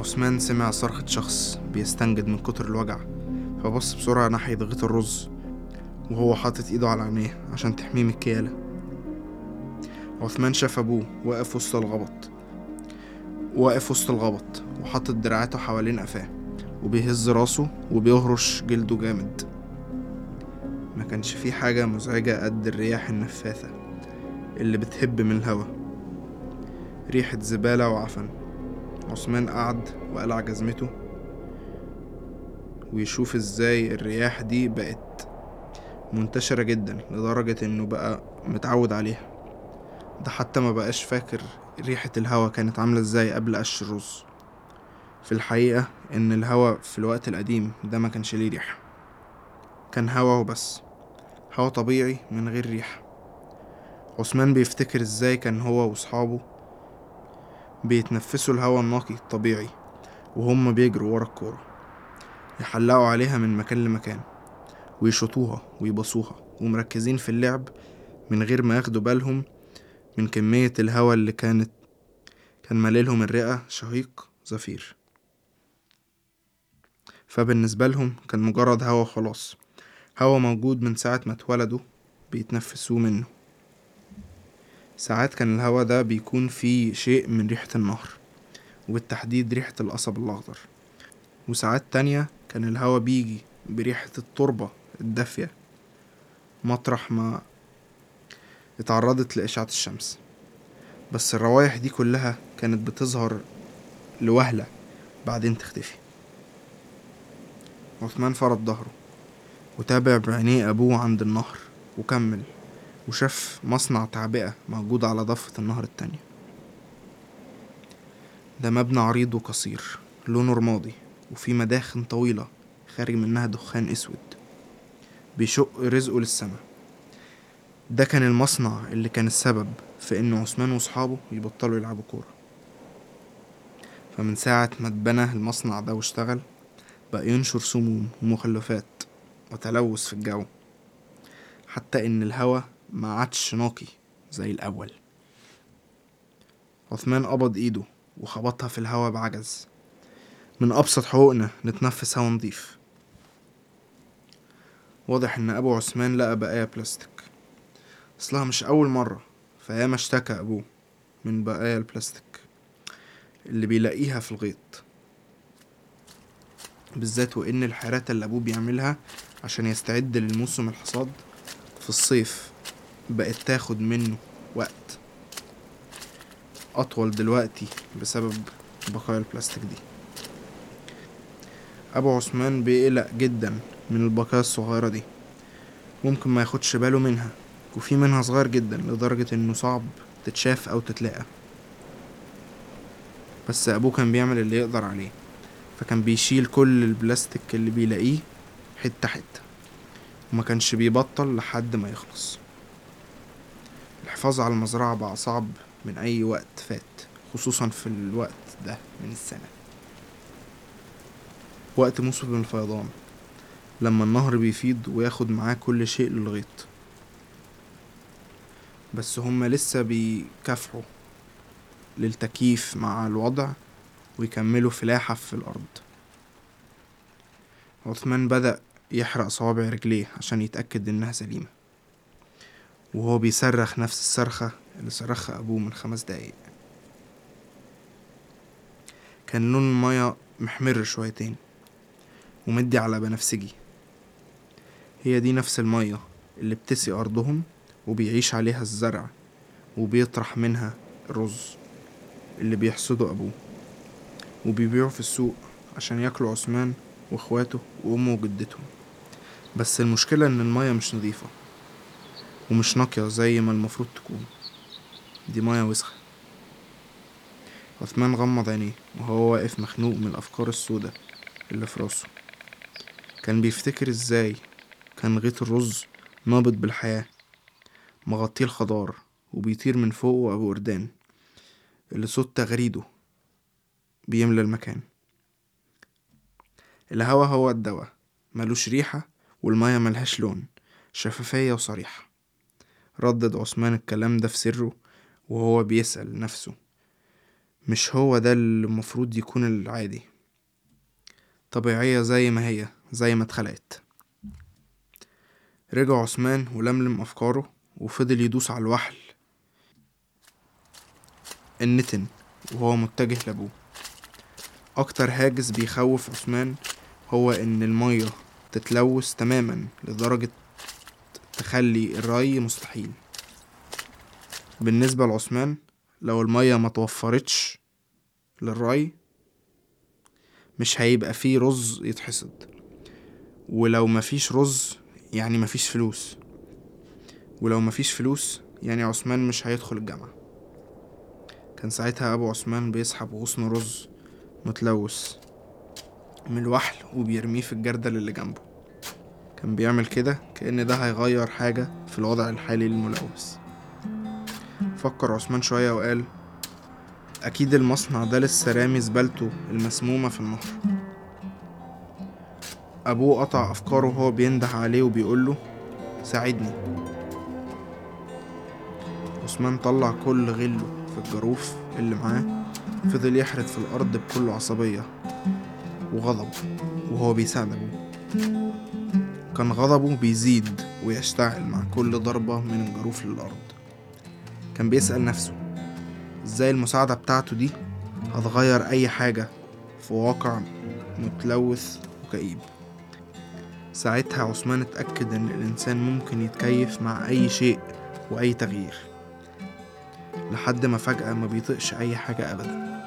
عثمان سمع صرخة شخص بيستنجد من كتر الوجع فبص بسرعة ناحية غيط الرز وهو حاطط ايده على عينيه عشان تحميه من الكيالة عثمان شاف أبوه واقف وسط الغبط واقف وسط الغبط وحاطط دراعاته حوالين قفاه وبيهز راسه وبيهرش جلده جامد ما كانش في حاجة مزعجة قد الرياح النفاثة اللي بتهب من الهوا ريحة زبالة وعفن عثمان قعد وقلع جزمته ويشوف ازاي الرياح دي بقت منتشرة جدا لدرجة انه بقى متعود عليها ده حتى ما بقاش فاكر ريحة الهوا كانت عاملة ازاي قبل قش الرز في الحقيقة ان الهوا في الوقت القديم ده ما كانش ليه ريحة كان هوا وبس هوا طبيعي من غير ريحة عثمان بيفتكر ازاي كان هو واصحابه بيتنفسوا الهوا النقي الطبيعي وهم بيجروا ورا الكورة يحلقوا عليها من مكان لمكان ويشوطوها ويبصوها ومركزين في اللعب من غير ما ياخدوا بالهم من كمية الهوا اللي كانت كان ماللهم الرئة شهيق زفير فبالنسبة لهم كان مجرد هوا خلاص هوا موجود من ساعة ما اتولدوا بيتنفسوه منه ساعات كان الهوا ده بيكون فيه شيء من ريحة النهر وبالتحديد ريحة القصب الأخضر وساعات تانية كان الهوا بيجي بريحة التربة الدافية مطرح ما اتعرضت لإشعة الشمس بس الروايح دي كلها كانت بتظهر لوهلة بعدين تختفي عثمان فرد ظهره وتابع بعينيه أبوه عند النهر وكمل وشاف مصنع تعبئة موجود على ضفة النهر التانية ده مبنى عريض وقصير لونه رمادي وفيه مداخن طويلة خارج منها دخان أسود بيشق رزقه للسما ده كان المصنع اللي كان السبب في إن عثمان وصحابه يبطلوا يلعبوا كورة فمن ساعة ما اتبنى المصنع ده واشتغل بقى ينشر سموم ومخلفات وتلوث في الجو حتى إن الهوا ما عادش نقي زي الأول عثمان قبض إيده وخبطها في الهوا بعجز من أبسط حقوقنا نتنفس هوا نضيف واضح إن أبو عثمان لقى بقايا بلاستيك أصلها مش أول مرة فياما اشتكى أبوه من بقايا البلاستيك اللي بيلاقيها في الغيط بالذات وإن الحيرات اللي أبوه بيعملها عشان يستعد للموسم الحصاد في الصيف بقت تاخد منه وقت أطول دلوقتي بسبب بقايا البلاستيك دي أبو عثمان بيقلق جدا من البقايا الصغيرة دي ممكن ما ياخدش باله منها وفي منها صغير جدا لدرجة إنه صعب تتشاف أو تتلاقى بس أبوه كان بيعمل اللي يقدر عليه فكان بيشيل كل البلاستيك اللي بيلاقيه حتة حتة وما كانش بيبطل لحد ما يخلص الحفاظ على المزرعة بقى صعب من أي وقت فات خصوصا في الوقت ده من السنة وقت موسم الفيضان لما النهر بيفيض وياخد معاه كل شيء للغيط بس هما لسه بيكافحوا للتكييف مع الوضع ويكملوا فلاحة في الأرض عثمان بدأ يحرق صوابع رجليه عشان يتأكد إنها سليمة وهو بيصرخ نفس الصرخة اللي صرخها أبوه من خمس دقايق كان لون المية محمر شويتين ومدي على بنفسجي هي دي نفس المية اللي بتسقي أرضهم وبيعيش عليها الزرع وبيطرح منها الرز اللي بيحصده أبوه وبيبيعه في السوق عشان ياكلوا عثمان واخواته وأمه وجدتهم بس المشكلة إن المية مش نظيفة ومش نقية زي ما المفروض تكون دي مية وسخة عثمان غمض عينيه وهو واقف مخنوق من الأفكار السودة اللي في راسه كان بيفتكر ازاي كان غيط الرز نابض بالحياة مغطيه الخضار وبيطير من فوقه أبو وردان اللي صوت تغريده بيملى المكان الهوا هو الدواء ملوش ريحة والمية ملهاش لون شفافية وصريحة ردد عثمان الكلام ده في سره وهو بيسأل نفسه مش هو ده اللي المفروض يكون العادي طبيعية زي ما هي زي ما اتخلقت رجع عثمان ولملم أفكاره وفضل يدوس على الوحل النتن وهو متجه لأبوه أكتر هاجس بيخوف عثمان هو إن المية تتلوث تماما لدرجة تخلي الري مستحيل بالنسبة لعثمان لو المية ما توفرتش للري مش هيبقى فيه رز يتحصد ولو مفيش رز يعني مفيش فلوس ولو مفيش فلوس يعني عثمان مش هيدخل الجامعة كان ساعتها أبو عثمان بيسحب غصن رز متلوث من الوحل وبيرميه في الجردل اللي جنبه كان بيعمل كده كأن ده هيغير حاجة في الوضع الحالي للملوث فكر عثمان شوية وقال أكيد المصنع ده لسه رامي زبالته المسمومة في النهر أبوه قطع أفكاره وهو بينده عليه وبيقوله ساعدني عثمان طلع كل غله في الجاروف اللي معاه فضل يحرث في الأرض بكل عصبية وغضب وهو بيساعد أبوه كان غضبه بيزيد ويشتعل مع كل ضربة من الجاروف للأرض كان بيسأل نفسه ازاي المساعدة بتاعته دي هتغير أي حاجة في واقع متلوث وكئيب ساعتها عثمان اتأكد إن الإنسان ممكن يتكيف مع أي شيء وأي تغيير لحد ما فجأة ما بيطقش أي حاجة أبدا